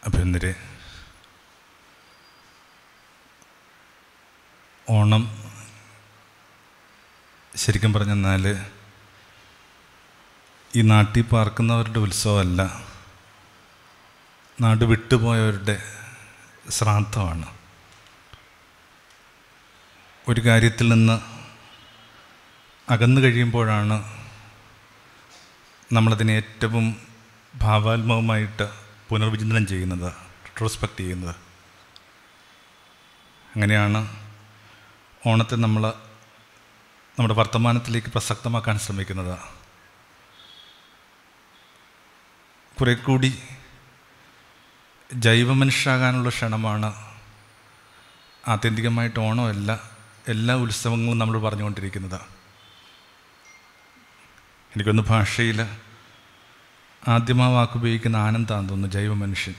അഭിനന്ദരെ ഓണം ശരിക്കും പറഞ്ഞെന്നാൽ ഈ നാട്ടിൽ പാർക്കുന്നവരുടെ ഉത്സവമല്ല നാട് വിട്ടുപോയവരുടെ ശ്രാദ്ധമാണ് ഒരു കാര്യത്തിൽ നിന്ന് അകന്നു കഴിയുമ്പോഴാണ് നമ്മളതിനെ ഏറ്റവും ഭാവാത്മകമായിട്ട് പുനർവിചിന്തനം ചെയ്യുന്നത് റിട്രോസ്പെക്റ്റ് ചെയ്യുന്നത് അങ്ങനെയാണ് ഓണത്തെ നമ്മൾ നമ്മുടെ വർത്തമാനത്തിലേക്ക് പ്രസക്തമാക്കാൻ ശ്രമിക്കുന്നത് കുറെ കൂടി ജൈവമനുഷ്യരാകാനുള്ള ക്ഷണമാണ് ആത്യന്തികമായിട്ട് ഓണമല്ല എല്ലാ ഉത്സവങ്ങളും നമ്മൾ പറഞ്ഞുകൊണ്ടിരിക്കുന്നത് എനിക്കൊന്ന് ഭാഷയിൽ ആദ്യം ആ വാക്ക് ഉപയോഗിക്കുന്ന ആനന്ദാന്ന് തോന്നുന്നു ജൈവമനുഷ്യൻ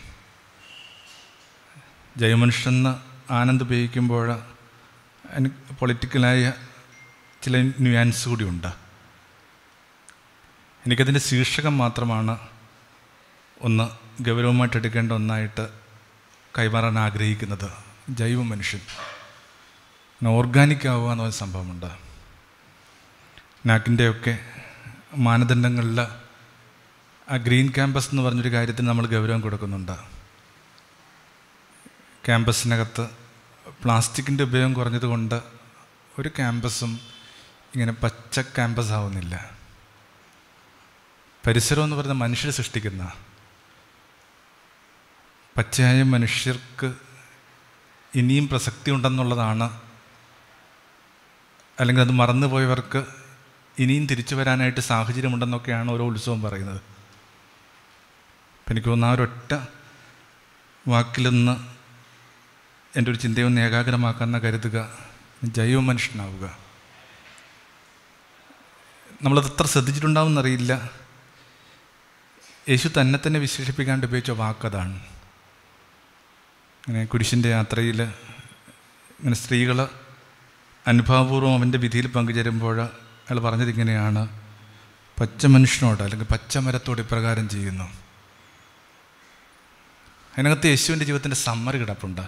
ജൈവമനുഷ്യൻ എന്ന് ആനന്ദ് ഉപയോഗിക്കുമ്പോൾ അതിന് പൊളിറ്റിക്കലായ ചില ന്യൂയാൻസ് കൂടിയുണ്ട് എനിക്കതിൻ്റെ ശീർഷകം മാത്രമാണ് ഒന്ന് ഗൗരവമായിട്ട് എടുക്കേണ്ട ഒന്നായിട്ട് കൈമാറാൻ ആഗ്രഹിക്കുന്നത് ജൈവ മനുഷ്യൻ ഓർഗാനിക് ആവുക എന്നൊരു സംഭവമുണ്ട് നാക്കിൻ്റെയൊക്കെ മാനദണ്ഡങ്ങളിൽ ആ ഗ്രീൻ ക്യാമ്പസ് എന്ന് പറഞ്ഞൊരു കാര്യത്തിന് നമ്മൾ ഗൗരവം കൊടുക്കുന്നുണ്ട് ക്യാമ്പസിനകത്ത് പ്ലാസ്റ്റിക്കിൻ്റെ ഉപയോഗം കുറഞ്ഞതുകൊണ്ട് ഒരു ക്യാമ്പസും ഇങ്ങനെ പച്ച ക്യാമ്പസ് ആവുന്നില്ല പരിസരം എന്ന് പറയുന്നത് മനുഷ്യർ സൃഷ്ടിക്കുന്ന പച്ചയായ മനുഷ്യർക്ക് ഇനിയും പ്രസക്തി ഉണ്ടെന്നുള്ളതാണ് അല്ലെങ്കിൽ അത് മറന്നുപോയവർക്ക് ഇനിയും തിരിച്ചു വരാനായിട്ട് സാഹചര്യമുണ്ടെന്നൊക്കെയാണ് ഓരോ ഉത്സവം പറയുന്നത് അപ്പം എനിക്ക് തോന്നുന്ന ആ ഒരൊറ്റ വാക്കിലൊന്ന് എൻ്റെ ഒരു ചിന്തയൊന്ന് ഏകാഗ്രമാക്കാമെന്ന കരുതുക ജൈവ മനുഷ്യനാവുക നമ്മളത് എത്ര ശ്രദ്ധിച്ചിട്ടുണ്ടാവുമെന്നറിയില്ല യേശു തന്നെ തന്നെ വിശേഷിപ്പിക്കാണ്ട് ഉപയോഗിച്ച വാക്കതാണ് ഇങ്ങനെ കുരിശിൻ്റെ യാത്രയിൽ ഇങ്ങനെ സ്ത്രീകൾ അനുഭാവപൂർവ്വം അവൻ്റെ വിധിയിൽ പങ്കുചേരുമ്പോൾ അയാൾ പറഞ്ഞത് ഇങ്ങനെയാണ് പച്ച മനുഷ്യനോട് അല്ലെങ്കിൽ പച്ചമരത്തോട് ഇപ്രകാരം ചെയ്യുന്നു അതിനകത്ത് യേശുവിൻ്റെ ജീവിതത്തിൻ്റെ സമ്മറി കിടപ്പുണ്ട്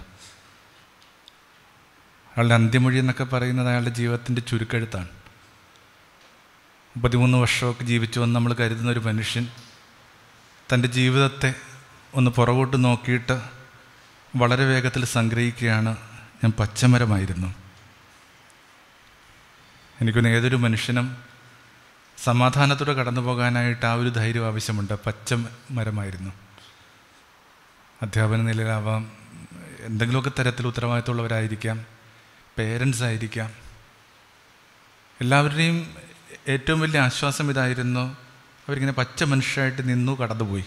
അയാളുടെ അന്ത്യമൊഴി എന്നൊക്കെ പറയുന്നത് അയാളുടെ ജീവിതത്തിൻ്റെ ചുരുക്കെഴുത്താണ് മുപ്പത്തിമൂന്ന് വർഷമൊക്കെ ജീവിച്ചു വന്ന് നമ്മൾ കരുതുന്ന ഒരു മനുഷ്യൻ തൻ്റെ ജീവിതത്തെ ഒന്ന് പുറകോട്ട് നോക്കിയിട്ട് വളരെ വേഗത്തിൽ സംഗ്രഹിക്കുകയാണ് ഞാൻ പച്ചമരമായിരുന്നു എനിക്കൊന്ന് ഏതൊരു മനുഷ്യനും സമാധാനത്തോടെ കടന്നു പോകാനായിട്ട് ആ ഒരു ധൈര്യം ആവശ്യമുണ്ട് പച്ച മരമായിരുന്നു അധ്യാപന നിലയിലാവാം എന്തെങ്കിലുമൊക്കെ തരത്തിൽ ഉത്തരവാദിത്തമുള്ളവരായിരിക്കാം പേരൻസ് ആയിരിക്കാം എല്ലാവരുടെയും ഏറ്റവും വലിയ ആശ്വാസം ഇതായിരുന്നു അവരിങ്ങനെ പച്ച മനുഷ്യരായിട്ട് നിന്നു കടന്നുപോയി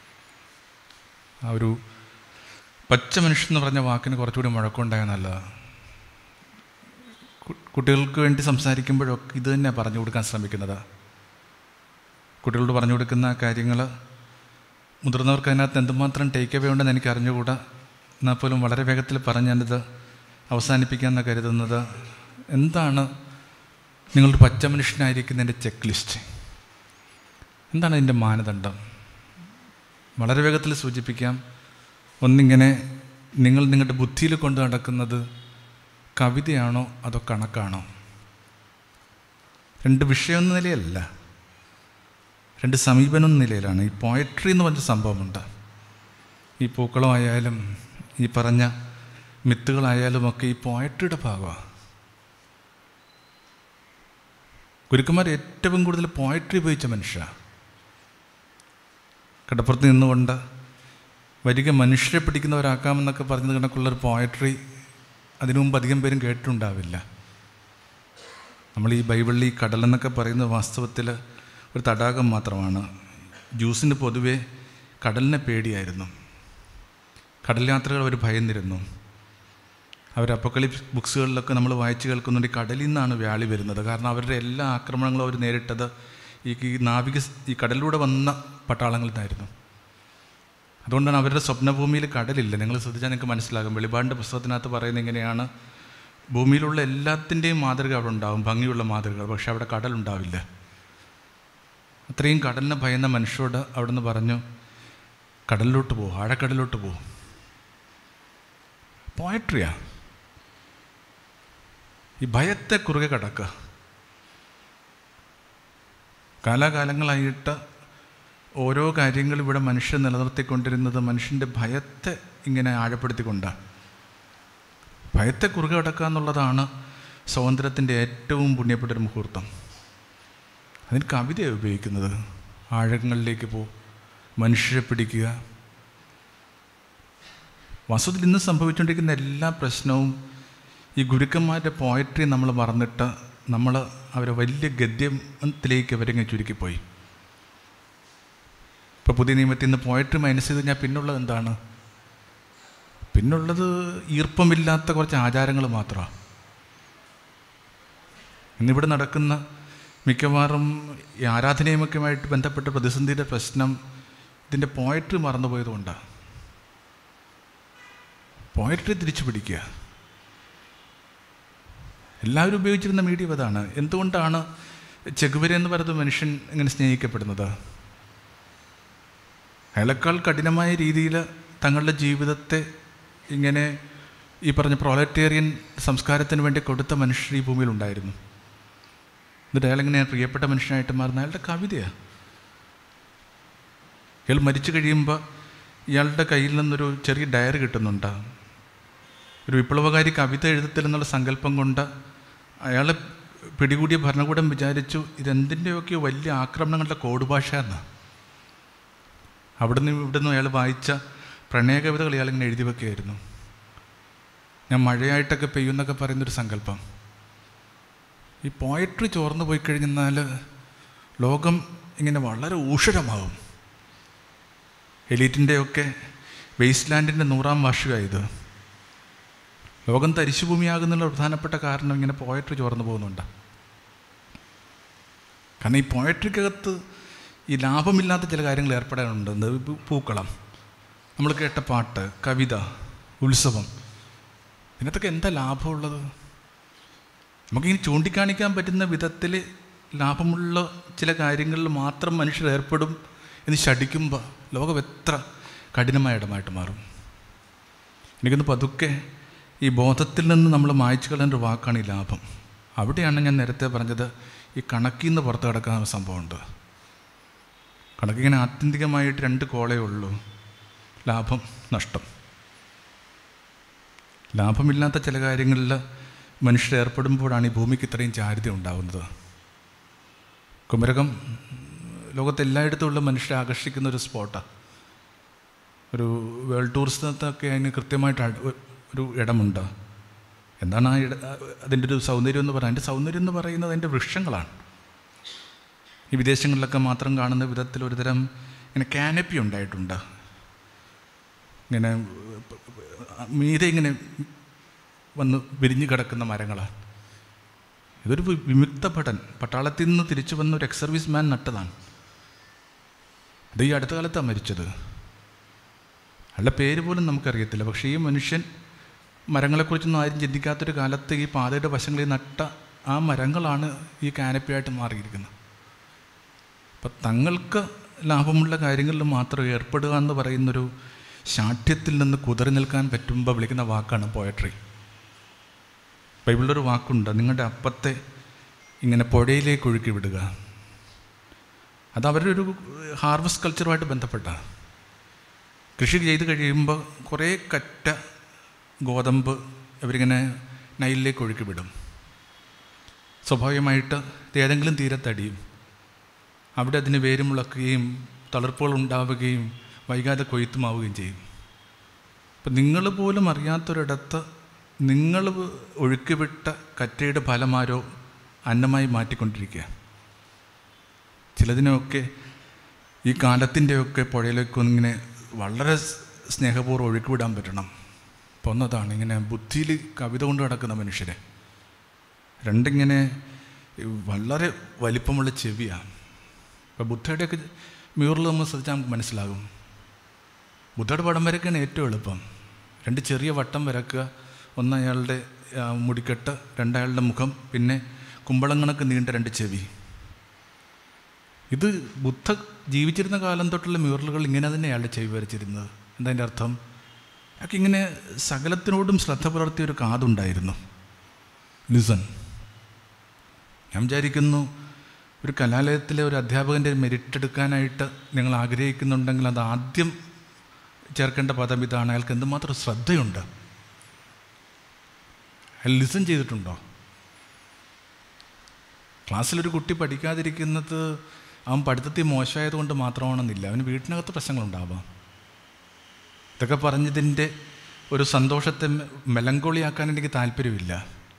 ആ ഒരു പച്ച മനുഷ്യൻ എന്ന് പറഞ്ഞ വാക്കിന് കുറച്ചുകൂടി മുഴക്കമുണ്ടായ നല്ലതാണ് കുട്ടികൾക്ക് വേണ്ടി സംസാരിക്കുമ്പോഴൊക്കെ ഇത് തന്നെ പറഞ്ഞു കൊടുക്കാൻ ശ്രമിക്കുന്നത് കുട്ടികളോട് പറഞ്ഞു കൊടുക്കുന്ന കാര്യങ്ങൾ മുതിർന്നവർക്ക് അതിനകത്ത് എന്തുമാത്രം ടേക്ക് അവേ ഉണ്ടെന്ന് എനിക്ക് അറിഞ്ഞുകൂടാ എന്നാൽ പോലും വളരെ വേഗത്തിൽ പറഞ്ഞ് ഞാനിത് അവസാനിപ്പിക്കാമെന്ന് കരുതുന്നത് എന്താണ് നിങ്ങളുടെ പച്ച മനുഷ്യനായിരിക്കുന്നതിൻ്റെ ചെക്ക് ലിസ്റ്റ് എന്താണ് അതിൻ്റെ മാനദണ്ഡം വളരെ വേഗത്തിൽ സൂചിപ്പിക്കാം ഒന്നിങ്ങനെ നിങ്ങൾ നിങ്ങളുടെ ബുദ്ധിയിൽ കൊണ്ട് നടക്കുന്നത് കവിതയാണോ അതോ കണക്കാണോ രണ്ട് വിഷയം എന്ന നിലയല്ല രണ്ട് സമീപനം എന്ന നിലയിലാണ് ഈ പോയട്രി എന്ന് പറഞ്ഞ സംഭവമുണ്ട് ഈ പൂക്കളമായാലും ഈ പറഞ്ഞ മിത്തുകളായാലും ഒക്കെ ഈ പോയട്രിയുടെ ഭാഗമാണ് ഗുരുക്കന്മാർ ഏറ്റവും കൂടുതൽ പോയട്രി ഉപയോഗിച്ച മനുഷ്യ കടപ്പുറത്ത് നിന്നുകൊണ്ട് വരിക മനുഷ്യരെ പിടിക്കുന്നവരാക്കാമെന്നൊക്കെ പറഞ്ഞത് കണക്കുള്ളൊരു പോയട്രി അതിനു മുമ്പ് അധികം പേരും കേട്ടിട്ടുണ്ടാവില്ല നമ്മൾ ഈ ബൈബിളിൽ ഈ കടലെന്നൊക്കെ പറയുന്നത് വാസ്തവത്തിൽ ഒരു തടാകം മാത്രമാണ് ജ്യൂസിന് പൊതുവേ കടലിനെ പേടിയായിരുന്നു കടൽ യാത്രകൾ അവർ ഭയന്നിരുന്നു അവർ അപ്പക്കളി ബുക്സുകളിലൊക്കെ നമ്മൾ വായിച്ചു കേൾക്കുന്നുണ്ട് ഈ കടലിൽ നിന്നാണ് വ്യാളി വരുന്നത് കാരണം അവരുടെ എല്ലാ ആക്രമണങ്ങളും അവർ നേരിട്ടത് ഈ ഈ നാവിക ഈ കടലിലൂടെ വന്ന പട്ടാളങ്ങളിൽ നിന്നായിരുന്നു അതുകൊണ്ടാണ് അവരുടെ സ്വപ്നഭൂമിയിൽ കടലില്ല നിങ്ങൾ ശ്രദ്ധിച്ചാൽ നിങ്ങൾക്ക് മനസ്സിലാകും വെളിപാടിൻ്റെ പുസ്തകത്തിനകത്ത് പറയുന്നത് ഇങ്ങനെയാണ് ഭൂമിയിലുള്ള എല്ലാത്തിൻ്റെയും മാതൃക അവിടെ ഉണ്ടാവും ഭംഗിയുള്ള മാതൃകകൾ പക്ഷെ അവിടെ കടലുണ്ടാവില്ല അത്രയും കടലിനെ ഭയന്ന മനുഷ്യരോട് അവിടെ നിന്ന് പറഞ്ഞു കടലിലോട്ട് പോകും ആഴക്കടലിലോട്ട് പോകും പോയട്രിയാ ഈ ഭയത്തെ കുറുകെ കടക്കുക കാലാകാലങ്ങളായിട്ട് ഓരോ കാര്യങ്ങൾ ഇവിടെ മനുഷ്യൻ നിലനിർത്തിക്കൊണ്ടിരുന്നത് മനുഷ്യൻ്റെ ഭയത്തെ ഇങ്ങനെ ആഴപ്പെടുത്തിക്കൊണ്ടാണ് ഭയത്തെ കുറുകെ കടക്കുക എന്നുള്ളതാണ് സ്വാതന്ത്ര്യത്തിൻ്റെ ഏറ്റവും പുണ്യപ്പെട്ടൊരു മുഹൂർത്തം അതിന് കവിതയാണ് ഉപയോഗിക്കുന്നത് ആഴങ്ങളിലേക്ക് പോ മനുഷ്യരെ പിടിക്കുക വാസ്തവത്തിൽ ഇന്ന് സംഭവിച്ചുകൊണ്ടിരിക്കുന്ന എല്ലാ പ്രശ്നവും ഈ ഗുരുക്കന്മാരുടെ പോയട്രി നമ്മൾ മറന്നിട്ട് നമ്മൾ അവരെ വലിയ ഗദ്യത്തിലേക്ക് അവരിങ്ങനെ ചുരുക്കിപ്പോയി ഇപ്പോൾ പുതിയ നിയമത്തിൽ നിന്ന് പോയട്രി മൈനസ് ചെയ്ത് കഴിഞ്ഞാൽ പിന്നുള്ളത് എന്താണ് പിന്നുള്ളത് ഈർപ്പമില്ലാത്ത കുറച്ച് ആചാരങ്ങൾ മാത്രമാണ് ഇന്നിവിടെ നടക്കുന്ന മിക്കവാറും ഈ ആരാധനയുമൊക്കെയുമായിട്ട് ബന്ധപ്പെട്ട പ്രതിസന്ധിയുടെ പ്രശ്നം ഇതിൻ്റെ പോയട്രി മറന്നുപോയതുകൊണ്ടാണ് പോയട്രി തിരിച്ചു പിടിക്കുക എല്ലാവരും ഉപയോഗിച്ചിരുന്ന മീഡിയം അതാണ് എന്തുകൊണ്ടാണ് ചെകുവര എന്ന് പറയുന്ന മനുഷ്യൻ ഇങ്ങനെ സ്നേഹിക്കപ്പെടുന്നത് അയാളെക്കാൾ കഠിനമായ രീതിയിൽ തങ്ങളുടെ ജീവിതത്തെ ഇങ്ങനെ ഈ പറഞ്ഞ പ്രൊലറ്റേറിയൻ സംസ്കാരത്തിന് വേണ്ടി കൊടുത്ത മനുഷ്യർ ഈ ഭൂമിയിലുണ്ടായിരുന്നു എന്നിട്ട് അയാളിങ്ങനെ പ്രിയപ്പെട്ട മനുഷ്യനായിട്ട് മാറുന്ന അയാളുടെ കവിതയാണ് ഇയാൾ മരിച്ചു കഴിയുമ്പോൾ ഇയാളുടെ കയ്യിൽ നിന്നൊരു ചെറിയ ഡയറി കിട്ടുന്നുണ്ട് ഒരു വിപ്ലവകാരി കവിത എഴുതത്തില്ലെന്നുള്ള സങ്കല്പം കൊണ്ട് അയാളെ പിടികൂടിയ ഭരണകൂടം വിചാരിച്ചു ഇതെന്തിൻ്റെയൊക്കെ വലിയ ആക്രമണങ്ങളുടെ കോഡ് ഭാഷ എന്നാണ് അവിടുന്ന് ഇവിടുന്ന് അയാൾ വായിച്ച പ്രണയ കവിതകൾ ഇയാളിങ്ങനെ എഴുതി വെക്കുകയായിരുന്നു ഞാൻ മഴയായിട്ടൊക്കെ പെയ്യുന്നൊക്കെ പറയുന്നൊരു സങ്കല്പം ഈ പോയട്രി ചോർന്നു പോയി കഴിഞ്ഞാൽ ലോകം ഇങ്ങനെ വളരെ ഊഷരമാവും എലീറ്റിൻ്റെയൊക്കെ വേസ്റ്റ് ലാൻഡിൻ്റെ നൂറാം വാർഷികമായത് ലോകം തരിശുഭൂമിയാകുന്നുള്ള പ്രധാനപ്പെട്ട കാരണം ഇങ്ങനെ പോയട്രി ചോർന്നു പോകുന്നുണ്ട് കാരണം ഈ പോയട്രിക്കകത്ത് ഈ ലാഭമില്ലാത്ത ചില കാര്യങ്ങൾ ഏർപ്പെടാനുണ്ട് എന്ത് പൂ- പൂക്കളം നമ്മൾ കേട്ട പാട്ട് കവിത ഉത്സവം ഇതിനകത്തൊക്കെ എന്താ ലാഭമുള്ളത് നമുക്കിങ്ങനെ ചൂണ്ടിക്കാണിക്കാൻ പറ്റുന്ന വിധത്തിൽ ലാഭമുള്ള ചില കാര്യങ്ങളിൽ മാത്രം മനുഷ്യർ ഏർപ്പെടും എന്ന് ശടിക്കുമ്പോൾ ലോകം എത്ര കഠിനമായ ഇടമായിട്ട് മാറും എനിക്കൊന്ന് പതുക്കെ ഈ ബോധത്തിൽ നിന്ന് നമ്മൾ മായ്ച്ചു കളയേണ്ട ഒരു വാക്കാണ് ഈ ലാഭം അവിടെയാണ് ഞാൻ നേരത്തെ പറഞ്ഞത് ഈ കണക്കിൽ നിന്ന് പുറത്ത് കിടക്കുന്ന ഒരു സംഭവമുണ്ട് കണക്കിങ്ങനെ ആത്യന്തികമായിട്ട് രണ്ട് കോളേ ഉള്ളൂ ലാഭം നഷ്ടം ലാഭമില്ലാത്ത ചില കാര്യങ്ങളിൽ മനുഷ്യർ ഏർപ്പെടുമ്പോഴാണ് ഈ ഭൂമിക്ക് ഇത്രയും ചാരിത ഉണ്ടാകുന്നത് കുമരകം ലോകത്ത് എല്ലായിടത്തുമുള്ള മനുഷ്യരെ ആകർഷിക്കുന്ന ഒരു സ്പോട്ടാണ് ഒരു വേൾഡ് ടൂറിസത്തൊക്കെ അതിന് കൃത്യമായിട്ട് അട്- ഒരു ഇടമുണ്ട് എന്താണ് ആ ഇട അതിൻ്റെ ഒരു സൗന്ദര്യം എന്ന് പറയുന്നത് അതിൻ്റെ സൗന്ദര്യം എന്ന് പറയുന്നത് അതിൻ്റെ വൃക്ഷങ്ങളാണ് ഈ വിദേശങ്ങളിലൊക്കെ മാത്രം കാണുന്ന വിധത്തിൽ ഒരുതരം ഇങ്ങനെ കാനപ്പി ഉണ്ടായിട്ടുണ്ട് ഇങ്ങനെ മീതെ ഇങ്ങനെ വന്ന് വിരിഞ്ഞു കിടക്കുന്ന മരങ്ങളാണ് ഇതൊരു വി- വിമുക്ത ഭടൻ പട്ടാളത്തിൽ നിന്ന് തിരിച്ചു വന്ന ഒരു എക്സ് സർവീസ് മാൻ നട്ടതാണ് ഇത് ഈ അടുത്ത കാലത്താണ് മരിച്ചത് അയാളുടെ പേര് പോലും നമുക്കറിയത്തില്ല പക്ഷേ ഈ മനുഷ്യൻ മരങ്ങളെക്കുറിച്ചൊന്നും ആരും ചിന്തിക്കാത്തൊരു കാലത്ത് ഈ പാതയുടെ വശങ്ങളിൽ നട്ട ആ മരങ്ങളാണ് ഈ കാനപ്പിയായിട്ട് മാറിയിരിക്കുന്നത് അപ്പം തങ്ങൾക്ക് ലാഭമുള്ള കാര്യങ്ങളിൽ മാത്രം ഏർപ്പെടുക എന്ന് പറയുന്നൊരു ശാഠ്യത്തിൽ നിന്ന് കുതറി നിൽക്കാൻ പറ്റുമ്പോൾ വിളിക്കുന്ന വാക്കാണ് പോയട്രി ബൈബിളിലൊരു വാക്കുണ്ട് നിങ്ങളുടെ അപ്പത്തെ ഇങ്ങനെ പുഴയിലേക്ക് ഒഴുക്കി വിടുക അത് അവരുടെ ഒരു ഹാർവസ്റ്റ് കൾച്ചറുമായിട്ട് ബന്ധപ്പെട്ട കൃഷി ചെയ്ത് കഴിയുമ്പോൾ കുറേ കറ്റ ഗോതമ്പ് അവരിങ്ങനെ നൈലിലേക്ക് ഒഴുക്കി വിടും സ്വാഭാവികമായിട്ട് ഇത് ഏതെങ്കിലും തീരത്തടിയും അവിടെ അതിന് വേരുമുളക്കുകയും തളിർപ്പുകൾ ഉണ്ടാവുകയും വൈകാതെ കൊയ്ത്തുമാവുകയും ചെയ്യും അപ്പം നിങ്ങൾ പോലും അറിയാത്തൊരിടത്ത് നിങ്ങൾ ഒഴുക്കിവിട്ട കറ്റയുടെ ഫലമാരോ അന്നമായി മാറ്റിക്കൊണ്ടിരിക്കുക ചിലതിനൊക്കെ ഈ കാലത്തിൻ്റെയൊക്കെ പുഴയിലേക്കൊന്നിങ്ങനെ വളരെ സ് സ്നേഹപൂർവ്വം ഒഴുക്കിവിടാൻ പറ്റണം അപ്പോൾ ഒന്നതാണ് ഇങ്ങനെ ബുദ്ധിയിൽ കവിത കൊണ്ട് നടക്കുന്ന മനുഷ്യരെ രണ്ടിങ്ങനെ വളരെ വലിപ്പമുള്ള ചെവിയാണ് ഇപ്പോൾ ബുദ്ധയുടെയൊക്കെ മ്യൂറിൽ നമ്മൾ ശ്രദ്ധിച്ചാൽ നമുക്ക് മനസ്സിലാകും ബുദ്ധയുടെ പടം വരയ്ക്കാണ് ഏറ്റവും എളുപ്പം രണ്ട് ചെറിയ വട്ടം വരക്കുക ഒന്ന് അയാളുടെ ആ, മുടിക്കെട്ട് രണ്ടയാളുടെ മുഖം പിന്നെ കുമ്പളം കണക്ക് നീണ്ട രണ്ട് ചെവി ഇത് ബുദ്ധ ജീവിച്ചിരുന്ന കാലം തൊട്ടുള്ള മ്യൂറലുകൾ ഇങ്ങനെ തന്നെ അയാളുടെ ചെവി വരച്ചിരുന്നത് എന്താ അതിൻ്റെ അർത്ഥം അയാൾക്ക് ഇങ്ങനെ സകലത്തിനോടും ശ്രദ്ധ പുലർത്തിയ ഒരു കാതുണ്ടായിരുന്നു ലിസൺ ഞാൻ വിചാരിക്കുന്നു ഒരു കലാലയത്തിലെ ഒരു അധ്യാപകൻ്റെ മെരിറ്റ് എടുക്കാനായിട്ട് നിങ്ങൾ ആഗ്രഹിക്കുന്നുണ്ടെങ്കിൽ അത് ആദ്യം ചേർക്കേണ്ട പദം ഇതാണ് അയാൾക്ക് എന്തുമാത്രം ശ്രദ്ധയുണ്ട് അയാൾ ലിസൺ ചെയ്തിട്ടുണ്ടോ ക്ലാസ്സിലൊരു കുട്ടി പഠിക്കാതിരിക്കുന്നത് അവൻ പഠിത്തത്തിൽ മോശമായതുകൊണ്ട് മാത്രമാണെന്നില്ല അവന് വീട്ടിനകത്ത് പ്രശ്നങ്ങളുണ്ടാവാം ഇതൊക്കെ പറഞ്ഞതിൻ്റെ ഒരു സന്തോഷത്തെ മെലങ്കോളിയാക്കാൻ എനിക്ക് താല്പര്യമില്ല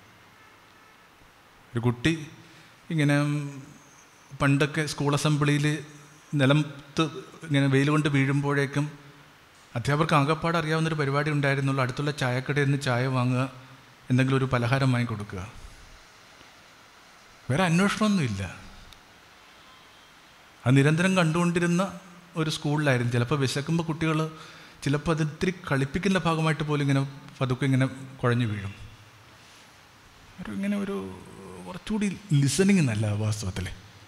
ഒരു കുട്ടി ഇങ്ങനെ പണ്ടൊക്കെ സ്കൂൾ അസംബ്ലിയിൽ നിലത്ത് ഇങ്ങനെ വെയിൽ കൊണ്ട് വീഴുമ്പോഴേക്കും അധ്യാപകർക്ക് ആകപ്പാട് അറിയാവുന്നൊരു പരിപാടി ഉണ്ടായിരുന്നുള്ളൂ അടുത്തുള്ള ചായക്കടയിൽ നിന്ന് ചായ വാങ്ങുക എന്തെങ്കിലും ഒരു പലഹാരം വാങ്ങി കൊടുക്കുക വേറെ അന്വേഷണമൊന്നുമില്ല അത് നിരന്തരം കണ്ടുകൊണ്ടിരുന്ന ഒരു സ്കൂളിലായിരുന്നു ചിലപ്പോൾ വിശക്കുമ്പോൾ കുട്ടികൾ ചിലപ്പോൾ അത് ഇത്തിരി കളിപ്പിക്കുന്ന ഭാഗമായിട്ട് പോലും ഇങ്ങനെ പതുക്കെ ഇങ്ങനെ കുഴഞ്ഞു വീഴും ഒരു ഇങ്ങനെ ഒരു കുറച്ചുകൂടി ലിസണിങ് എന്നല്ല വാസ്തവത്തിൽ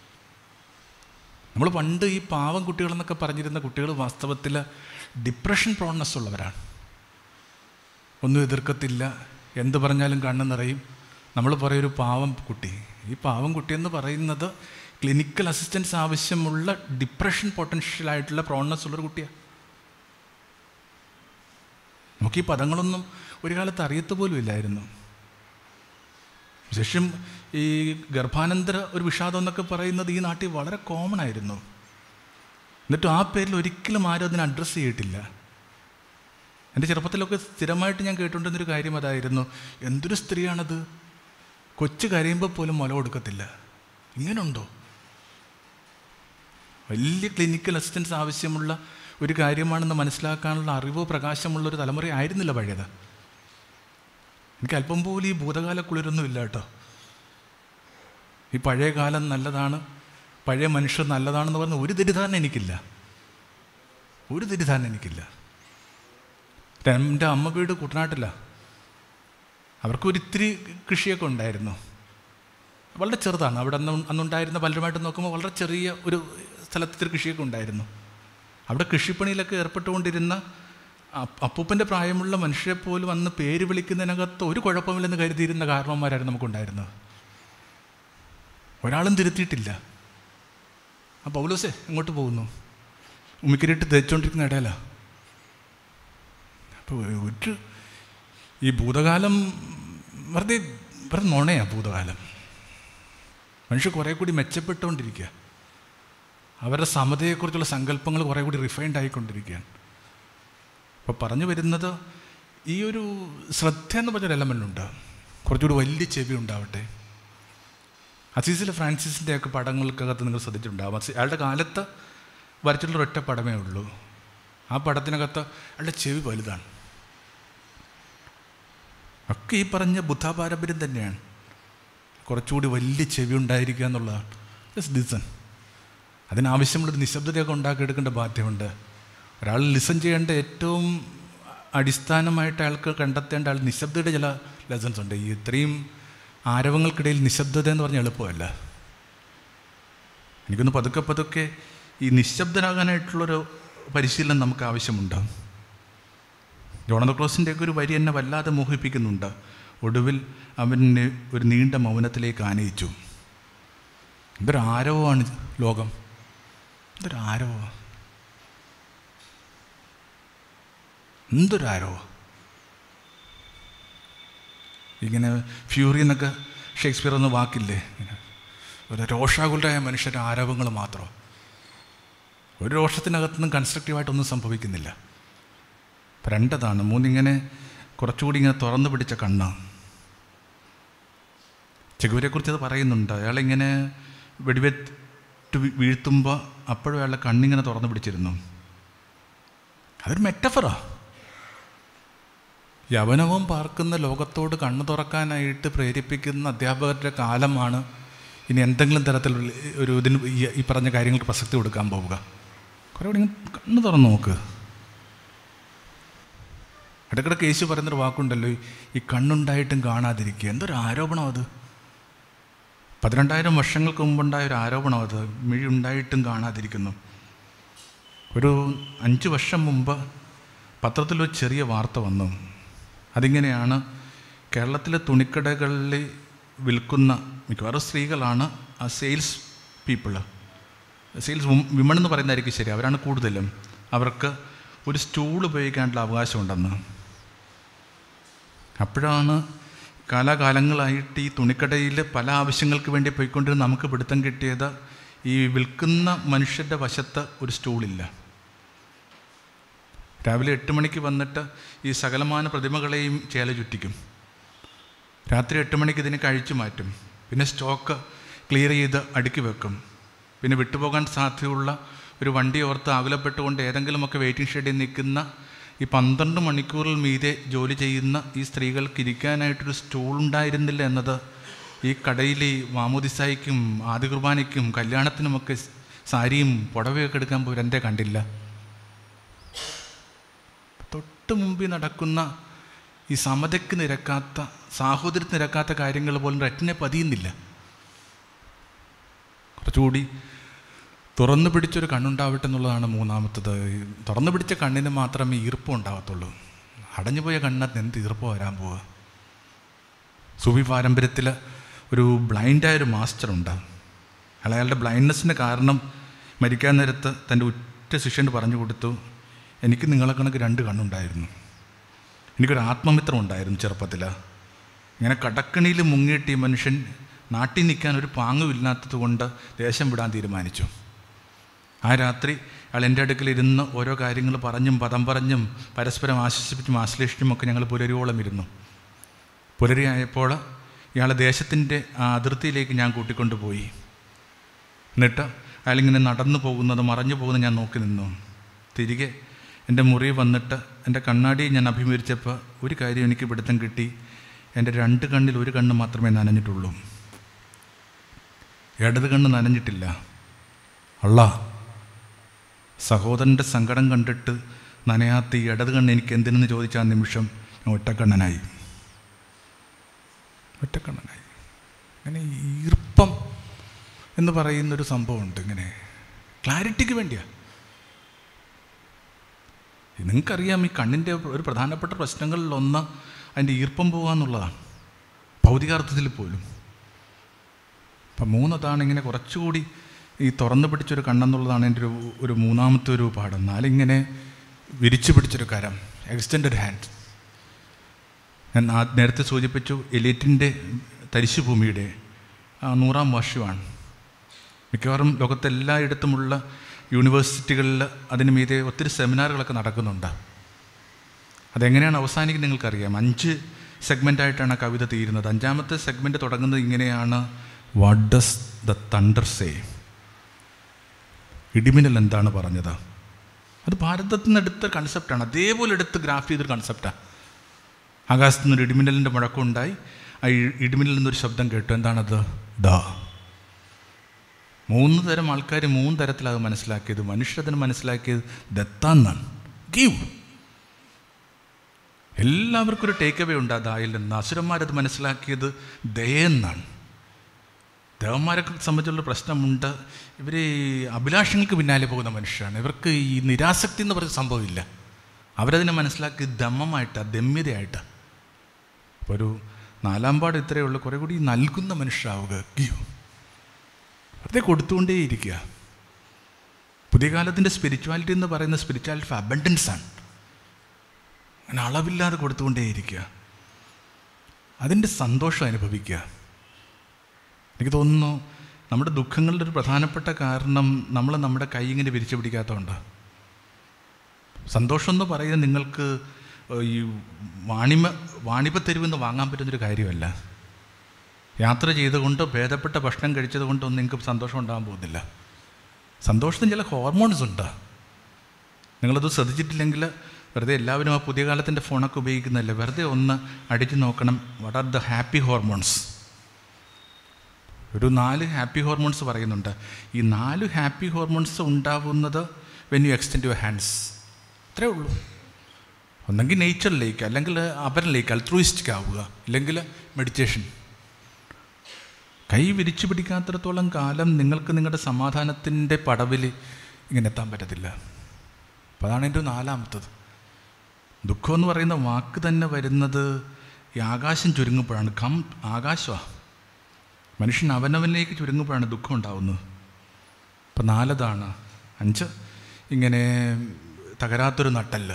നമ്മൾ പണ്ട് ഈ പാവം കുട്ടികളെന്നൊക്കെ പറഞ്ഞിരുന്ന കുട്ടികൾ വാസ്തവത്തിൽ ഡിപ്രഷൻ പ്രോണസ് ഉള്ളവരാണ് ഒന്നും എതിർക്കത്തില്ല എന്ത് പറഞ്ഞാലും കണ്ണു നിറയും നമ്മൾ പറയും ഒരു പാവം കുട്ടി ഈ പാവം കുട്ടി എന്ന് പറയുന്നത് ക്ലിനിക്കൽ അസിസ്റ്റൻസ് ആവശ്യമുള്ള ഡിപ്രഷൻ പൊട്ടൻഷ്യൽ ആയിട്ടുള്ള പ്രോണസ് ഉള്ളൊരു കുട്ടിയാണ് നമുക്ക് ഈ പദങ്ങളൊന്നും ഒരു കാലത്ത് അറിയത്ത് പോലും ഇല്ലായിരുന്നു വിശേഷം ഈ ഗർഭാനന്തര ഒരു വിഷാദം എന്നൊക്കെ പറയുന്നത് ഈ നാട്ടിൽ വളരെ കോമൺ ആയിരുന്നു എന്നിട്ടും ആ പേരിൽ ഒരിക്കലും ആരും അതിനെ അഡ്രസ്സ് ചെയ്തിട്ടില്ല എൻ്റെ ചെറുപ്പത്തിലൊക്കെ സ്ഥിരമായിട്ട് ഞാൻ കേട്ടുകൊണ്ടിരുന്നൊരു കാര്യം അതായിരുന്നു എന്തൊരു സ്ത്രീയാണത് കൊച്ചു കരയുമ്പോൾ പോലും മുല കൊടുക്കത്തില്ല ഇങ്ങനുണ്ടോ വലിയ ക്ലിനിക്കൽ അസിസ്റ്റൻസ് ആവശ്യമുള്ള ഒരു കാര്യമാണെന്ന് മനസ്സിലാക്കാനുള്ള അറിവോ പ്രകാശമുള്ള ഒരു തലമുറ ആയിരുന്നില്ല പഴയത് എനിക്ക് അല്പം പോലും ഈ ഭൂതകാല കുളിരൊന്നും ഇല്ല കേട്ടോ ഈ പഴയ കാലം നല്ലതാണ് പഴയ മനുഷ്യർ നല്ലതാണെന്ന് പറഞ്ഞ ഒരു തെറ്റിദ്ധാരണ എനിക്കില്ല ഒരു തെറ്റിദ്ധാരണ എനിക്കില്ല എൻ്റെ അമ്മ വീട് കുട്ടനാട്ടില്ല അവർക്ക് ഒരിത്തിരി കൃഷിയൊക്കെ ഉണ്ടായിരുന്നു വളരെ ചെറുതാണ് അവിടെ അന്ന് അന്നുണ്ടായിരുന്ന പലരുമായിട്ട് നോക്കുമ്പോൾ വളരെ ചെറിയ ഒരു സ്ഥലത്തിൽ കൃഷിയൊക്കെ ഉണ്ടായിരുന്നു അവിടെ കൃഷിപ്പണിയിലൊക്കെ ഏർപ്പെട്ടുകൊണ്ടിരുന്ന അപ്പൂപ്പൻ്റെ പ്രായമുള്ള മനുഷ്യരെ പോലും അന്ന് പേര് വിളിക്കുന്നതിനകത്ത് ഒരു കുഴപ്പമില്ലെന്ന് കരുതിയിരുന്ന കാരണവന്മാരായിരുന്നു നമുക്കുണ്ടായിരുന്നത് ഒരാളും തിരുത്തിയിട്ടില്ല ആ പൗലോസേ എങ്ങോട്ട് പോകുന്നു ഉമ്മിക്കരിട്ട് തേച്ചുകൊണ്ടിരിക്കുന്ന ഇടയിലാണ് അപ്പോൾ ഒരു ഈ ഭൂതകാലം വെറുതെ വെറുതെ നുണയാണ് ഭൂതകാലം മനുഷ്യർ കുറേ കൂടി മെച്ചപ്പെട്ടുകൊണ്ടിരിക്കുക അവരുടെ സമതയെക്കുറിച്ചുള്ള സങ്കല്പങ്ങൾ കുറേ കൂടി റിഫൈൻഡ് ആയിക്കൊണ്ടിരിക്കുകയാണ് അപ്പോൾ പറഞ്ഞു വരുന്നത് ഈ ഒരു ശ്രദ്ധ എന്ന് പറഞ്ഞൊരു എലമെൻ്റ് ഉണ്ട് കുറച്ചുകൂടി വലിയ ചെവി ഉണ്ടാവട്ടെ അസീസിലെ ഫ്രാൻസിസിൻ്റെ ഒക്കെ പടങ്ങൾക്കകത്ത് നിങ്ങൾ ശ്രദ്ധിച്ചിട്ടുണ്ടാവും അസീ അയാളുടെ കാലത്ത് വരച്ചിട്ടുള്ള ഒറ്റ പടമേ ഉള്ളൂ ആ പടത്തിനകത്ത് അയാളുടെ ചെവി വലുതാണ് ഒക്കെ ഈ പറഞ്ഞ ബുദ്ധ പാരമ്പര്യം തന്നെയാണ് കുറച്ചുകൂടി വലിയ ചെവി ഉണ്ടായിരിക്കുക എന്നുള്ളതാണ് ജസ്റ്റ് ലിസൺ അതിനാവശ്യമുള്ളൊരു നിശബ്ദതയൊക്കെ ഉണ്ടാക്കിയെടുക്കേണ്ട ബാധ്യമുണ്ട് ഒരാൾ ലിസൺ ചെയ്യേണ്ട ഏറ്റവും അടിസ്ഥാനമായിട്ട് അയാൾക്ക് കണ്ടെത്തേണ്ട ആൾ നിശബ്ദയുടെ ചില ലെസൺസ് ഉണ്ട് ഈ ഇത്രയും ആരവങ്ങൾക്കിടയിൽ നിശബ്ദത എന്ന് പറഞ്ഞാൽ എളുപ്പമല്ല എനിക്കൊന്ന് പതുക്കെ പതുക്കെ ഈ നിശബ്ദനാകാനായിട്ടുള്ളൊരു പരിശീലനം നമുക്ക് ആവശ്യമുണ്ട് ജോണദ ക്ലോസിൻ്റെയൊക്കെ ഒരു വരി എന്നെ വല്ലാതെ മോഹിപ്പിക്കുന്നുണ്ട് ഒടുവിൽ അവനെ ഒരു നീണ്ട മൗനത്തിലേക്ക് ആനയിച്ചു എന്തൊരു ആരവമാണ് ലോകം എന്തൊരു ആരവമാണ് എന്തൊരു ആരവം ഇങ്ങനെ ഫ്യൂറി എന്നൊക്കെ ഷേക്സ്പിയർ എന്ന വാക്കില്ലേ ഇങ്ങനെ ഒരു രോഷാകുലരായ മനുഷ്യരുടെ ആരവങ്ങൾ മാത്രം ഒരു രോഷത്തിനകത്തുനിന്നും കൺസ്ട്രക്റ്റീവായിട്ടൊന്നും സംഭവിക്കുന്നില്ല രണ്ടതാണ് മൂന്നിങ്ങനെ കുറച്ചുകൂടി ഇങ്ങനെ തുറന്നു പിടിച്ച കണ്ണ് ചെകുവരെക്കുറിച്ച് അത് പറയുന്നുണ്ട് അയാളിങ്ങനെ വെടിവെറ്റ് വീഴ്ത്തുമ്പോൾ അപ്പോഴും അയാളുടെ കണ്ണിങ്ങനെ തുറന്നു പിടിച്ചിരുന്നു അതൊരു മെറ്റഫറാ യവനവും പാർക്കുന്ന ലോകത്തോട് കണ്ണു തുറക്കാനായിട്ട് പ്രേരിപ്പിക്കുന്ന അധ്യാപകരുടെ കാലമാണ് ഇനി എന്തെങ്കിലും തരത്തിലുള്ള ഒരു ഇതിന് ഈ പറഞ്ഞ കാര്യങ്ങൾക്ക് പ്രസക്തി കൊടുക്കാൻ പോവുക കുറേ കൂടി കണ്ണ് തുറന്ന് നോക്ക് ഇടയ്ക്കിടയ്ക്ക് യേശു പറയുന്നൊരു വാക്കുണ്ടല്ലോ ഈ കണ്ണുണ്ടായിട്ടും കാണാതിരിക്കുക എന്തൊരു ആരോപണം അത് പതിനെണ്ടായിരം വർഷങ്ങൾക്ക് മുമ്പുണ്ടായ ഒരു ആരോപണം അത് മിഴി ഉണ്ടായിട്ടും കാണാതിരിക്കുന്നു ഒരു അഞ്ച് വർഷം മുമ്പ് പത്രത്തിലൊരു ചെറിയ വാർത്ത വന്നു അതിങ്ങനെയാണ് കേരളത്തിലെ തുണിക്കടകളിൽ വിൽക്കുന്ന മിക്കവാറും സ്ത്രീകളാണ് ആ സെയിൽസ് പീപ്പിൾ സെയിൽസ് വിമൺ എന്ന് പറയുന്നതായിരിക്കും ശരി അവരാണ് കൂടുതലും അവർക്ക് ഒരു സ്റ്റൂൾ ഉപയോഗിക്കാനുള്ള അവകാശമുണ്ടെന്ന് അപ്പോഴാണ് കാലാകാലങ്ങളായിട്ട് ഈ തുണിക്കടയിൽ പല ആവശ്യങ്ങൾക്ക് വേണ്ടി പോയിക്കൊണ്ടിരുന്ന നമുക്ക് പിടുത്തം കിട്ടിയത് ഈ വിൽക്കുന്ന മനുഷ്യരുടെ വശത്ത് ഒരു സ്റ്റൂളില്ല രാവിലെ എട്ട് മണിക്ക് വന്നിട്ട് ഈ സകലമാന പ്രതിമകളെയും ചേല ചുറ്റിക്കും രാത്രി എട്ട് മണിക്ക് ഇതിനെ കഴിച്ചു മാറ്റും പിന്നെ സ്റ്റോക്ക് ക്ലിയർ ചെയ്ത് അടുക്കി വെക്കും പിന്നെ വിട്ടുപോകാൻ സാധ്യതയുള്ള ഒരു വണ്ടി ഓർത്ത് ആകുലപ്പെട്ടുകൊണ്ട് ഏതെങ്കിലുമൊക്കെ വെയിറ്റിംഗ് ഷെഡിൽ നിൽക്കുന്ന ഈ പന്ത്രണ്ട് മണിക്കൂറിൽ മീതെ ജോലി ചെയ്യുന്ന ഈ സ്ത്രീകൾക്ക് ഇരിക്കാനായിട്ടൊരു സ്റ്റൂൾ ഉണ്ടായിരുന്നില്ല എന്നത് ഈ കടയിൽ ഈ മാമോദിസായിക്കും ആദ്യ കുർബാനയ്ക്കും കല്യാണത്തിനുമൊക്കെ സാരിയും പുടവയൊക്കെ എടുക്കാൻ പോലും എൻ്റെ കണ്ടില്ല തൊട്ട് മുമ്പിൽ നടക്കുന്ന ഈ സമതയ്ക്ക് നിരക്കാത്ത സാഹോദര്യത്തിന് നിരക്കാത്ത കാര്യങ്ങൾ പോലും റെറ്റിനെ പതിയുന്നില്ല കുറച്ചുകൂടി തുറന്നു പിടിച്ചൊരു കണ്ണുണ്ടാവട്ടെ എന്നുള്ളതാണ് മൂന്നാമത്തത് ഈ തുറന്നു പിടിച്ച കണ്ണിന് മാത്രമേ ഈർപ്പം ഉണ്ടാകത്തുള്ളൂ അടഞ്ഞുപോയ കണ്ണത്തിന് എന്ത് ഈർപ്പം വരാൻ പോവുക സുബി പാരമ്പര്യത്തിൽ ഒരു ബ്ലൈൻഡായൊരു മാസ്റ്ററുണ്ട് അയാൾ അയാളുടെ ബ്ലൈൻഡ്നെസ്സിന് കാരണം മരിക്കാൻ നേരത്ത് തൻ്റെ ഉറ്റ ശിഷ്യന് പറഞ്ഞു കൊടുത്തു എനിക്ക് നിങ്ങളെ കണക്ക് രണ്ട് കണ്ണുണ്ടായിരുന്നു എനിക്കൊരു ആത്മമിത്രം ഉണ്ടായിരുന്നു ചെറുപ്പത്തിൽ ഇങ്ങനെ കടക്കണിയിൽ മുങ്ങിയിട്ട് ഈ മനുഷ്യൻ നാട്ടിൽ നിൽക്കാൻ ഒരു പാങ്ങുമില്ലാത്തത് കൊണ്ട് ദേശം വിടാൻ തീരുമാനിച്ചു ആ രാത്രി അയാൾ എൻ്റെ അടുക്കൽ ഇരുന്ന് ഓരോ കാര്യങ്ങൾ പറഞ്ഞും പദം പറഞ്ഞും പരസ്പരം ആശ്വസിപ്പിച്ചും ആശ്ലേഷിച്ചും ഒക്കെ ഞങ്ങൾ പുലരിയോളം ഇരുന്നു പുലരിയായപ്പോൾ ഇയാളെ ദേശത്തിൻ്റെ ആ അതിർത്തിയിലേക്ക് ഞാൻ കൂട്ടിക്കൊണ്ടുപോയി എന്നിട്ട് അയാളിങ്ങനെ നടന്നു പോകുന്നത് മറഞ്ഞു പോകുന്നത് ഞാൻ നോക്കി നിന്നു തിരികെ എൻ്റെ മുറി വന്നിട്ട് എൻ്റെ കണ്ണാടി ഞാൻ അഭിമുഖിച്ചപ്പോൾ ഒരു കാര്യം എനിക്ക് പിടുത്തം കിട്ടി എൻ്റെ രണ്ട് കണ്ണിൽ ഒരു കണ്ണ് മാത്രമേ നനഞ്ഞിട്ടുള്ളൂ ഇടത് കണ്ണ് നനഞ്ഞിട്ടില്ല അള്ള സഹോദരൻ്റെ സങ്കടം കണ്ടിട്ട് നനയാത്ത ഈ ഇടത് കണ്ണ് എനിക്ക് എന്തിനെന്ന് ചോദിച്ച ആ നിമിഷം ഞാൻ ഒറ്റക്കണ്ണനായി ഒറ്റക്കണ്ണനായി അങ്ങനെ ഈർപ്പം എന്ന് പറയുന്നൊരു സംഭവമുണ്ട് ഇങ്ങനെ ക്ലാരിറ്റിക്ക് വേണ്ടിയാ നിങ്ങൾക്കറിയാം ഈ കണ്ണിൻ്റെ ഒരു പ്രധാനപ്പെട്ട പ്രശ്നങ്ങളിലൊന്ന് അതിൻ്റെ ഈർപ്പം പോകുക എന്നുള്ളതാണ് ഭൗതികാർത്ഥത്തിൽ പോലും അപ്പം മൂന്നതാണ് ഇങ്ങനെ കുറച്ചുകൂടി ഈ തുറന്നു പിടിച്ചൊരു കണ്ണെന്നുള്ളതാണ് എൻ്റെ ഒരു ഒരു മൂന്നാമത്തെ ഒരു പാഠം എന്നാലിങ്ങനെ വിരിച്ചു പിടിച്ചൊരു കരം എക്സ്റ്റൻഡഡ് ഹാൻഡ് ഞാൻ ആ നേരത്തെ സൂചിപ്പിച്ചു എലിറ്റിൻ്റെ തരിശുഭൂമിയുടെ ആ നൂറാം വർഷമാണ് മിക്കവാറും ലോകത്തെല്ലായിടത്തുമുള്ള യൂണിവേഴ്സിറ്റികളിൽ അതിന് മീതെ ഒത്തിരി സെമിനാറുകളൊക്കെ നടക്കുന്നുണ്ട് അതെങ്ങനെയാണ് അവസാനിക്കുന്നത് നിങ്ങൾക്കറിയാം അഞ്ച് സെഗ്മെൻ്റായിട്ടാണ് ആ കവിത തീരുന്നത് അഞ്ചാമത്തെ സെഗ്മെൻറ്റ് തുടങ്ങുന്നത് ഇങ്ങനെയാണ് what does the thunder say ഇടിമിന്നൽ എന്താണ് പറഞ്ഞത് അത് ഭാരതത്തിൽ നിന്ന് എടുത്ത കൺസെപ്റ്റാണ് അതേപോലെ എടുത്ത് ഗ്രാഫ് ചെയ്തൊരു കൺസെപ്റ്റാണ് ആകാശത്തു നിന്നൊരു ഇടിമിന്നലിൻ്റെ മുഴക്കമുണ്ടായി ആ ഇ- ഇടിമിന്നലിൽ നിന്നൊരു ശബ്ദം കേട്ടു എന്താണത് ദ മൂന്ന് തരം ആൾക്കാർ മൂന്ന് തരത്തിലത് മനസ്സിലാക്കിയത് മനുഷ്യരതിന് മനസ്സിലാക്കിയത് ദത്താന്നാണ് ഗീവ് എല്ലാവർക്കും ഒരു ടേക്ക് അവേ ഉണ്ട് ആ ദായിൽ നിന്ന് അസുരന്മാരത് മനസ്സിലാക്കിയത് ദയെന്നാണ് ദേവന്മാരെ സംബന്ധിച്ചുള്ള പ്രശ്നമുണ്ട് ഇവർ അഭിലാഷങ്ങൾക്ക് പിന്നാലെ പോകുന്ന മനുഷ്യരാണ് ഇവർക്ക് ഈ നിരാസക്തി എന്ന് പറയുന്ന സംഭവമില്ല അവരതിനെ മനസ്സിലാക്കി ദമ്മമായിട്ടാണ് ദമ്യതയായിട്ടാണ് അപ്പോൾ ഒരു നാലാം പാട് ഇത്രയേ ഉള്ളൂ കുറേ കൂടി നൽകുന്ന മനുഷ്യരാവുക ഗീവ് വെറുതെ കൊടുത്തുകൊണ്ടേയിരിക്കുക പുതിയ കാലത്തിൻ്റെ സ്പിരിച്വാലിറ്റി എന്ന് പറയുന്ന സ്പിരിച്വാലിറ്റി ഓഫ് അബൻഡൻസ് ആണ് അങ്ങനെ അളവില്ലാതെ കൊടുത്തുകൊണ്ടേയിരിക്കുക അതിൻ്റെ സന്തോഷം അനുഭവിക്കുക എനിക്ക് തോന്നുന്നു നമ്മുടെ ദുഃഖങ്ങളുടെ ഒരു പ്രധാനപ്പെട്ട കാരണം നമ്മൾ നമ്മുടെ കൈ ഇങ്ങനെ വിരിച്ചു പിടിക്കാത്തതുകൊണ്ട് സന്തോഷം എന്ന് പറയുന്നത് നിങ്ങൾക്ക് ഈ വാണിമ വാണിപത്തെരുവെന്ന് വാങ്ങാൻ പറ്റുന്നൊരു കാര്യമല്ല യാത്ര ചെയ്തുകൊണ്ട് ഭേദപ്പെട്ട ഭക്ഷണം കഴിച്ചത് കൊണ്ടൊന്നും നിങ്ങൾക്ക് സന്തോഷം ഉണ്ടാകാൻ പോകുന്നില്ല സന്തോഷത്തിന് ചില ഹോർമോൺസ് ഉണ്ട് നിങ്ങളത് ശ്രദ്ധിച്ചിട്ടില്ലെങ്കിൽ വെറുതെ എല്ലാവരും ആ പുതിയ കാലത്തിൻ്റെ ഫോണൊക്കെ ഉപയോഗിക്കുന്നില്ല വെറുതെ ഒന്ന് അടിച്ചു നോക്കണം what are the happy hormones ഒരു നാല് ഹാപ്പി ഹോർമോൺസ് പറയുന്നുണ്ട് ഈ നാല് ഹാപ്പി ഹോർമോൺസ് ഉണ്ടാവുന്നത് when you extend your hands അത്രേ ഉള്ളൂ ഒന്നെങ്കിൽ നേച്ചറിലേക്ക് അല്ലെങ്കിൽ അപരനിലേക്ക് അൽട്രൂയിസ്റ്റിക് ആവുക ഇല്ലെങ്കിൽ മെഡിറ്റേഷൻ കൈ വിരിച്ചു പിടിക്കാത്തിടത്തോളം കാലം നിങ്ങൾക്ക് നിങ്ങളുടെ സമാധാനത്തിൻ്റെ പടവിൽ ഇങ്ങനെ എത്താൻ പറ്റത്തില്ല അപ്പോൾ അതാണ് എൻ്റെ നാലാമത്തത് ദുഃഖം എന്ന് പറയുന്ന വാക്ക് തന്നെ വരുന്നത് ഈ ആകാശം ചുരുങ്ങുമ്പോഴാണ് കം ആകാശമാണ് മനുഷ്യൻ അവനവനിലേക്ക് ചുരുങ്ങുമ്പോഴാണ് ദുഃഖം ഉണ്ടാവുന്നത് അപ്പം നാലതാണ് അഞ്ച് ഇങ്ങനെ തകരാത്തൊരു നട്ടല്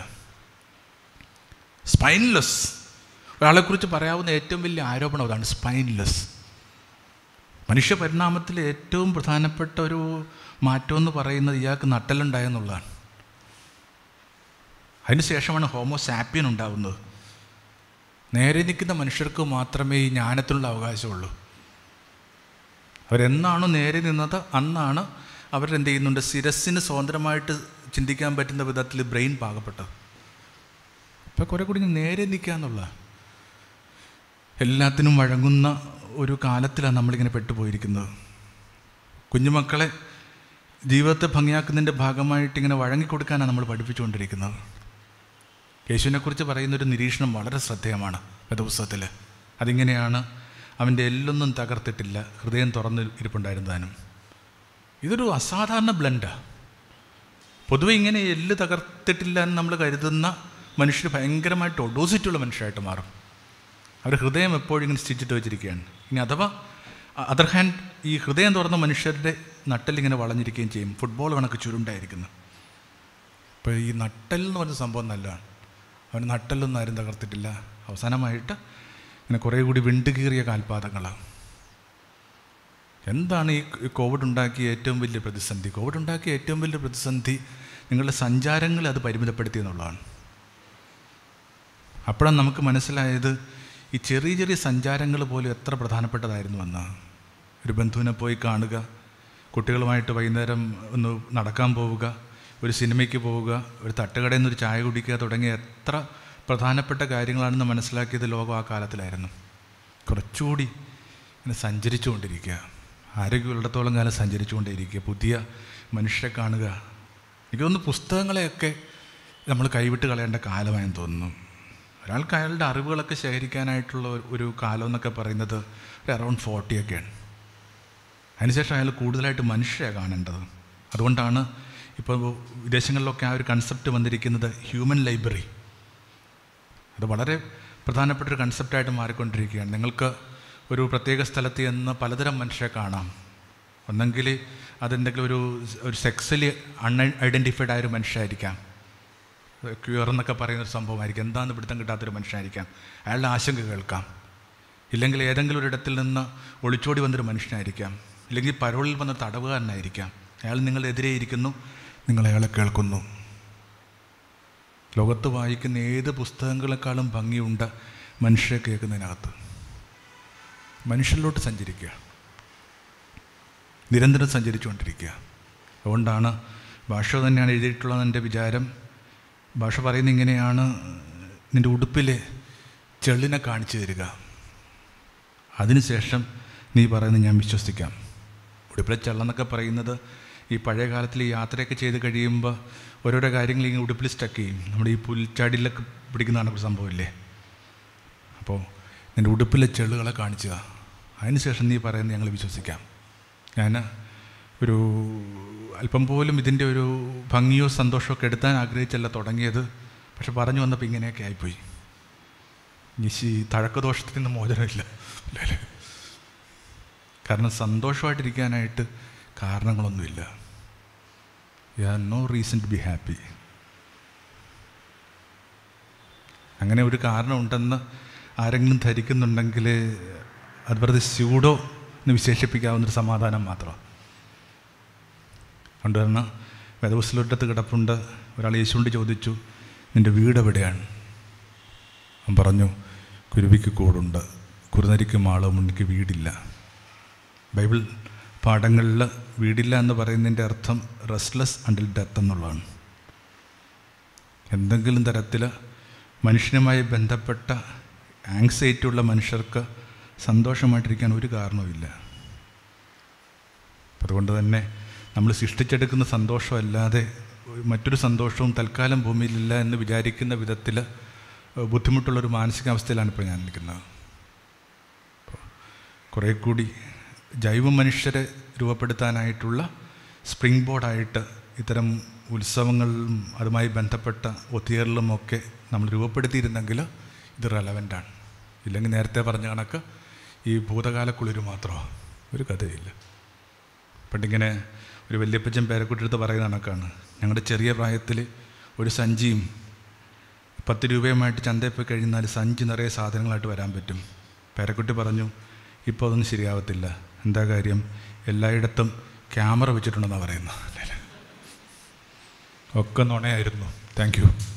സ്പൈൻലെസ് ഒരാളെക്കുറിച്ച് പറയാവുന്ന ഏറ്റവും വലിയ ആരോപണം അതാണ് സ്പൈൻലെസ് മനുഷ്യ പരിണാമത്തിൽ ഏറ്റവും പ്രധാനപ്പെട്ട ഒരു മാറ്റം എന്ന് പറയുന്നത് ഇയാൾക്ക് നട്ടലുണ്ടായെന്നുള്ളതാണ് അതിനുശേഷമാണ് ഹോമോസാപ്പിയൻ ഉണ്ടാവുന്നത് നേരെ നിൽക്കുന്ന മനുഷ്യർക്ക് മാത്രമേ ഈ ജ്ഞാനത്തിനുള്ള അവകാശമുള്ളൂ അവരെന്നാണോ നേരെ നിന്നത് അന്നാണ് അവരെന്ത് ചെയ്യുന്നുണ്ട് ശിരസ്സിന് സ്വതന്ത്രമായിട്ട് ചിന്തിക്കാൻ പറ്റുന്ന വിധത്തിൽ ബ്രെയിൻ പാകപ്പെട്ടത് അപ്പോൾ കുറെ കൂടി നേരെ നിൽക്കുക എന്നുള്ള എല്ലാത്തിനും വഴങ്ങുന്ന ഒരു കാലത്തിലാണ് നമ്മളിങ്ങനെ പെട്ടുപോയിരിക്കുന്നത് കുഞ്ഞുമക്കളെ ജീവിതത്തെ ഭംഗിയാക്കുന്നതിൻ്റെ ഭാഗമായിട്ട് ഇങ്ങനെ വഴങ്ങിക്കൊടുക്കാനാണ് നമ്മൾ പഠിപ്പിച്ചുകൊണ്ടിരിക്കുന്നത് യേശുവിനെക്കുറിച്ച് പറയുന്ന ഒരു നിരീക്ഷണം വളരെ ശ്രദ്ധേയമാണ് വേദപുസ്തകത്തിൽ അതിങ്ങനെയാണ് അവൻ്റെ എല്ലൊന്നും തകർത്തിട്ടില്ല ഹൃദയം തുറന്ന് ഇരിപ്പുണ്ടായിരുന്നതാനും ഇതൊരു അസാധാരണ ബ്ലൻഡാണ് പൊതുവെ ഇങ്ങനെ എല്ല് തകർത്തിട്ടില്ല എന്ന് നമ്മൾ കരുതുന്ന മനുഷ്യർ ഭയങ്കരമായിട്ട് ഒഡോസിറ്റുള്ള മനുഷ്യരായിട്ട് മാറും അവർ ഹൃദയം എപ്പോഴും ഇങ്ങനെ സ്റ്റിച്ചിട്ട് വെച്ചിരിക്കുകയാണ് ഇനി അഥവാ അതർ ഹാൻഡ് ഈ ഹൃദയം തുറന്ന മനുഷ്യരുടെ നട്ടലിങ്ങനെ വളഞ്ഞിരിക്കുകയും ചെയ്യും ഫുട്ബോൾ കണക്ക് ചുരുണ്ടായിരിക്കുന്നു ഇപ്പോൾ ഈ നട്ടൽ എന്ന് പറഞ്ഞ സംഭവം നല്ലതാണ് അവന് നട്ടലൊന്നും ആരും തകർത്തിട്ടില്ല അവസാനമായിട്ട് ഇങ്ങനെ കുറേ കൂടി വിണ്ടുകീറിയ കാൽപാദങ്ങളാണ് എന്താണ് ഈ കോവിഡ് ഉണ്ടാക്കിയ ഏറ്റവും വലിയ പ്രതിസന്ധി കോവിഡ് ഉണ്ടാക്കിയ ഏറ്റവും വലിയ പ്രതിസന്ധി നിങ്ങളുടെ സഞ്ചാരങ്ങളെ അത് പരിമിതപ്പെടുത്തി എന്നുള്ളതാണ് അപ്പോഴാണ് നമുക്ക് മനസ്സിലായത് ഈ ചെറിയ ചെറിയ സഞ്ചാരങ്ങൾ പോലും എത്ര പ്രധാനപ്പെട്ടതായിരുന്നു എന്ന് ഒരു ബന്ധുവിനെ പോയി കാണുക കുട്ടികളുമായിട്ട് വൈകുന്നേരം ഒന്ന് നടക്കാൻ പോവുക ഒരു സിനിമയ്ക്ക് പോവുക ഒരു തട്ടുകടയിൽ നിന്ന് ഒരു ചായ കുടിക്കുക തുടങ്ങിയ എത്ര പ്രധാനപ്പെട്ട കാര്യങ്ങളാണെന്ന് മനസ്സിലാക്കിയത് ലോകം ആ കാലത്തിലായിരുന്നു കുറച്ചുകൂടി ഇങ്ങനെ സഞ്ചരിച്ചുകൊണ്ടിരിക്കുക ആരോഗ്യമുള്ളിടത്തോളം കാലം സഞ്ചരിച്ചുകൊണ്ടേയിരിക്കുക പുതിയ മനുഷ്യരെ കാണുക എനിക്ക് തോന്നുന്നു പുസ്തകങ്ങളെയൊക്കെ നമ്മൾ കൈവിട്ട് കളയേണ്ട കാലമായെന്ന് തോന്നുന്നു ഒരാൾക്ക് അയാളുടെ അറിവുകളൊക്കെ ശേഖരിക്കാനായിട്ടുള്ള ഒരു കാലം എന്നൊക്കെ പറയുന്നത് ഒരു അറൗണ്ട് ഫോർട്ടിയൊക്കെയാണ് അതിനുശേഷം അയാൾ കൂടുതലായിട്ട് മനുഷ്യരെ കാണേണ്ടത് അതുകൊണ്ടാണ് ഇപ്പോൾ വിദേശങ്ങളിലൊക്കെ ആ ഒരു കൺസെപ്റ്റ് വന്നിരിക്കുന്നത് ഹ്യൂമൻ ലൈബ്രറി അത് വളരെ പ്രധാനപ്പെട്ട ഒരു കൺസെപ്റ്റായിട്ട് മാറിക്കൊണ്ടിരിക്കുകയാണ് നിങ്ങൾക്ക് ഒരു പ്രത്യേക സ്ഥലത്ത് ചെന്ന് പലതരം മനുഷ്യരെ കാണാം ഒന്നെങ്കിൽ അതെന്തെങ്കിലും ഒരു ഒരു സെക്സലി അൺ ഐഡൻറ്റിഫൈഡ് ആയ ഒരു മനുഷ്യരായിരിക്കാം ക്യൂർ എന്നൊക്കെ പറയുന്ന ഒരു സംഭവമായിരിക്കും എന്താണെന്ന് പിടുത്തം കിട്ടാത്തൊരു മനുഷ്യനായിരിക്കാം അയാളുടെ ആശങ്ക കേൾക്കാം ഇല്ലെങ്കിൽ ഏതെങ്കിലും ഒരിടത്തിൽ നിന്ന് ഒളിച്ചോടി വന്നൊരു മനുഷ്യനായിരിക്കാം ഇല്ലെങ്കിൽ പരോളിൽ വന്ന തടവുകാരനായിരിക്കാം അയാൾ നിങ്ങളെതിരെ ഇരിക്കുന്നു നിങ്ങൾ അയാളെ കേൾക്കുന്നു ലോകത്ത് വായിക്കുന്ന ഏത് പുസ്തകങ്ങളെക്കാളും ഭംഗിയുണ്ട് മനുഷ്യരെ കേൾക്കുന്നതിനകത്ത് മനുഷ്യരിലോട്ട് സഞ്ചരിക്കുക നിരന്തരം സഞ്ചരിച്ചുകൊണ്ടിരിക്കുക അതുകൊണ്ടാണ് ഭാഷ തന്നെയാണ് എഴുതിയിട്ടുള്ളത് എൻ്റെ വിചാരം ഭാഷ പറയുന്ന ഇങ്ങനെയാണ് നിൻ്റെ ഉടുപ്പിലെ ചെള്ളിനെ കാണിച്ചു തരിക അതിനുശേഷം നീ പറയുന്നത് ഞാൻ വിശ്വസിക്കാം ഉടുപ്പിലെ ചെള്ളെന്നൊക്കെ പറയുന്നത് ഈ പഴയ കാലത്തിൽ ഈ യാത്രയൊക്കെ ചെയ്ത് കഴിയുമ്പോൾ ഓരോരോ കാര്യങ്ങൾ ഇങ്ങനെ ഉടുപ്പിൽ സ്റ്റക്ക് ചെയ്യും നമ്മുടെ ഈ പുൽച്ചാടിയിലൊക്കെ പിടിക്കുന്നതാണ് ഒരു സംഭവമില്ലേ അപ്പോൾ നിൻ്റെ ഉടുപ്പിലെ ചെള്ളുകളെ കാണിച്ചുക അതിനുശേഷം നീ പറയുന്നത് ഞങ്ങൾ വിശ്വസിക്കാം ഞാൻ ഒരു അല്പം പോലും ഇതിൻ്റെ ഒരു ഭംഗിയോ സന്തോഷമൊക്കെ എടുത്താൻ ആഗ്രഹിച്ചല്ല തുടങ്ങിയത് പക്ഷെ പറഞ്ഞു വന്നപ്പോൾ ഇങ്ങനെയൊക്കെ ആയിപ്പോയി ഈ തഴക്കദോഷത്തിൽ നിന്ന് മോചനമില്ല അല്ലേ കാരണം സന്തോഷമായിട്ടിരിക്കാനായിട്ട് കാരണങ്ങളൊന്നുമില്ല you have no reason to be happy അങ്ങനെ ഒരു കാരണമുണ്ടെന്ന് ആരെങ്കിലും ധരിക്കുന്നുണ്ടെങ്കിൽ അത് വെറുതെ സ്യൂഡോ എന്ന് വിശേഷിപ്പിക്കാവുന്നൊരു സമാധാനം മാത്രമാണ് അതുകൊണ്ട് തന്നെ വേദപുസ്തകത്ത് കിടപ്പുണ്ട് ഒരാൾ യേശുണ്ട് ചോദിച്ചു നിൻ്റെ വീട് എവിടെയാണ് അവൻ പറഞ്ഞു കുരുവിക്ക് കൂടുണ്ട് കുറുനരിക്ക് മാളോ മുന്നിക്ക് വീടില്ല ബൈബിൾ പാഠങ്ങളിൽ വീടില്ല എന്ന് പറയുന്നതിൻ്റെ അർത്ഥം റെസ്ലെസ് അണ്ടിൽ ഡെത്ത് എന്നുള്ളതാണ് എന്തെങ്കിലും തരത്തിൽ മനുഷ്യനുമായി ബന്ധപ്പെട്ട ആങ്സൈറ്റി ഉള്ള മനുഷ്യർക്ക് സന്തോഷമായിട്ടിരിക്കാൻ ഒരു കാരണവുമില്ല അതുകൊണ്ട് തന്നെ നമ്മൾ സൃഷ്ടിച്ചെടുക്കുന്ന സന്തോഷമല്ലാതെ മറ്റൊരു സന്തോഷവും തൽക്കാലം ഭൂമിയിലില്ല എന്ന് വിചാരിക്കുന്ന വിധത്തിൽ ബുദ്ധിമുട്ടുള്ളൊരു മാനസികാവസ്ഥയിലാണ് ഇപ്പോൾ ഞാൻ നിൽക്കുന്നത് കുറേ കൂടി ജൈവ മനുഷ്യരെ രൂപപ്പെടുത്താനായിട്ടുള്ള സ്പ്രിംഗ് ബോർഡായിട്ട് ഇത്തരം ഉത്സവങ്ങളിലും അതുമായി ബന്ധപ്പെട്ട ഒത്തുചേരലും ഒക്കെ നമ്മൾ രൂപപ്പെടുത്തിയിരുന്നെങ്കിൽ ഇത് റെലവൻ്റാണ് ഇല്ലെങ്കിൽ നേരത്തെ പറഞ്ഞ കണക്ക് ഈ ഭൂതകാല കുളിര് മാത്രമോ ഒരു കഥയില്ല പണ്ടിങ്ങനെ ഒരു വല്യപ്പച്ചൻ പേരക്കുട്ടിയെടുത്ത് പറയുന്ന കണക്കാണ് ഞങ്ങളുടെ ചെറിയ പ്രായത്തിൽ ഒരു സഞ്ചിയും പത്ത് രൂപയുമായിട്ട് ചന്തയിൽ പോയി കഴിഞ്ഞാൽ സഞ്ചി നിറയെ സാധനങ്ങളായിട്ട് വരാൻ പറ്റും പേരക്കുട്ടി പറഞ്ഞു ഇപ്പോൾ അതൊന്നും ശരിയാവത്തില്ല എന്താ കാര്യം എല്ലായിടത്തും ക്യാമറ വെച്ചിട്ടുണ്ടെന്നാണ് പറയുന്നത് ഒക്കെ നുണയായിരുന്നു താങ്ക് യു